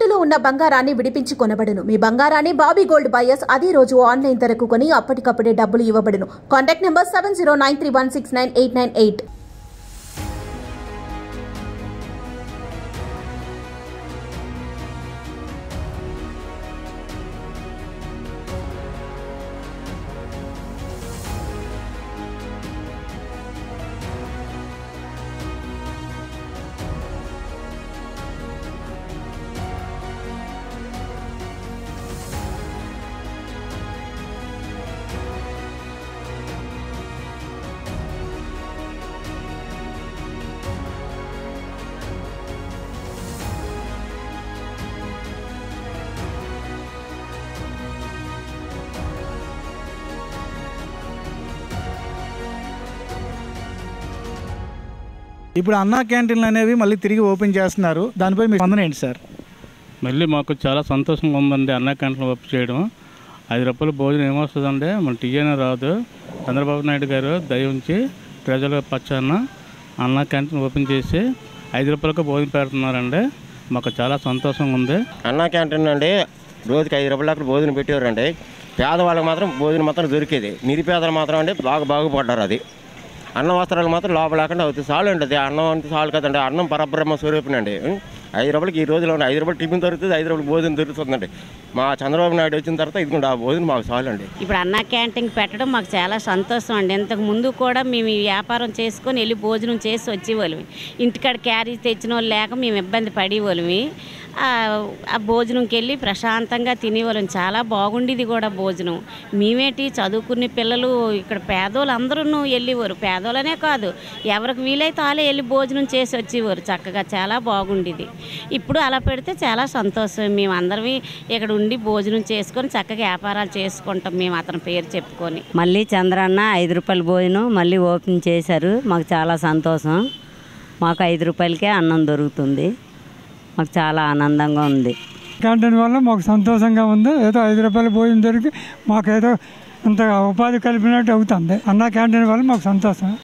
తాకట్టులో ఉన్న బంగారాన్ని విడిపించి కొనబడును మీ బంగారాన్ని బాబీ గోల్డ్ బయర్స్ అదే రోజు ఆన్లైన్ ధరకు కొని అప్పటికప్పుడే డబ్బులు ఇవ్వబడును contact number seven zero nine three one six nine eight nine eight ఇప్పుడు అన్నా క్యాంటీన్లు అనేవి మళ్ళీ తిరిగి ఓపెన్ చేస్తున్నారు దానిపై మీ స్పందన ఏంటి సార్ మళ్ళీ మాకు చాలా సంతోషంగా ఉందండి అన్న క్యాంటీన్ ఓపెన్ చేయడం ఐదు రూపాయల భోజనం ఏమొస్తుందండి మన టీఏనే రాదు చంద్రబాబు నాయుడు గారు దయ ఉంచి ప్రజల పక్షాన అన్న క్యాంటీన్ ఓపెన్ చేసి ఐదు రూపాయలకు భోజనం పెడుతున్నారండి మాకు చాలా సంతోషంగా ఉంది అన్నా క్యాంటీన్ అండి రోజుకి ఐదు రూపాయల భోజనం పెట్టేవారండి పేదవాళ్ళకి మాత్రం భోజనం మాత్రం దొరికేది నిరుపేదలు మాత్రం అండి బాగా బాగుపడ్డారు అది అన్నం వస్త్రాలు మాత్రం లోపల లేకుండా అవుతుంది చాలు అండి అది అన్నం అంటే చాలు కదండి అన్నం పరబ్రహ్మ స్వరూపినండి ఐదు రూపాయలకి ఈ రోజులో ఉన్న ఐదు రూపాయలు టిఫిన్ దొరుకుతుంది ఐదు రూపాయలు భోజనం దొరుకుతుందండి మా చంద్రబాబు నాయుడు వచ్చిన తర్వాత ఇదిగోండి ఆ భోజనం మాకు చాలు అండి ఇప్పుడు అన్న క్యాంటీన్ పెట్టడం మాకు చాలా సంతోషం అండి ఇంతకు ముందు కూడా మేము ఈ వ్యాపారం చేసుకొని వెళ్ళి భోజనం చేసి వచ్చేవాళ్ళమి ఇంటికాడ క్యారీ తెచ్చిన వాళ్ళు లేక మేము ఇబ్బంది పడేవాళ్ళమి ఆ ఆ భోజనంకి వెళ్ళి ప్రశాంతంగా తినేవాళ్ళం చాలా బాగుండేది కూడా భోజనం మేమేంటి చదువుకునే పిల్లలు ఇక్కడ పేదోళ్ళు అందరూ వెళ్ళేవారు పేదోళ్ళనే కాదు ఎవరికి వీలైతే వాళ్ళే వెళ్ళి భోజనం చేసి వచ్చేవారు చక్కగా చాలా బాగుండేది ఇప్పుడు అలా పెడితే చాలా సంతోషం మేము అందరం ఇక్కడ ఉండి భోజనం చేసుకొని చక్కగా వ్యాపారాలు చేసుకుంటాం మేము అతని పేరు చెప్పుకొని మళ్ళీ చంద్రన్న ఐదు రూపాయల భోజనం మళ్ళీ ఓపెన్ చేశారు మాకు చాలా సంతోషం మాకు ఐదు రూపాయలకే అన్నం దొరుకుతుంది మాకు చాలా ఆనందంగా ఉంది క్యాంటీన్ వల్ల మాకు సంతోషంగా ఉంది ఏదో ఐదు రూపాయల భోజనం దొరికి మాకు ఏదో ఇంత ఉపాధి కలిపినట్టు అవుతుంది అన్న క్యాంటీన్ వల్ల మాకు సంతోషం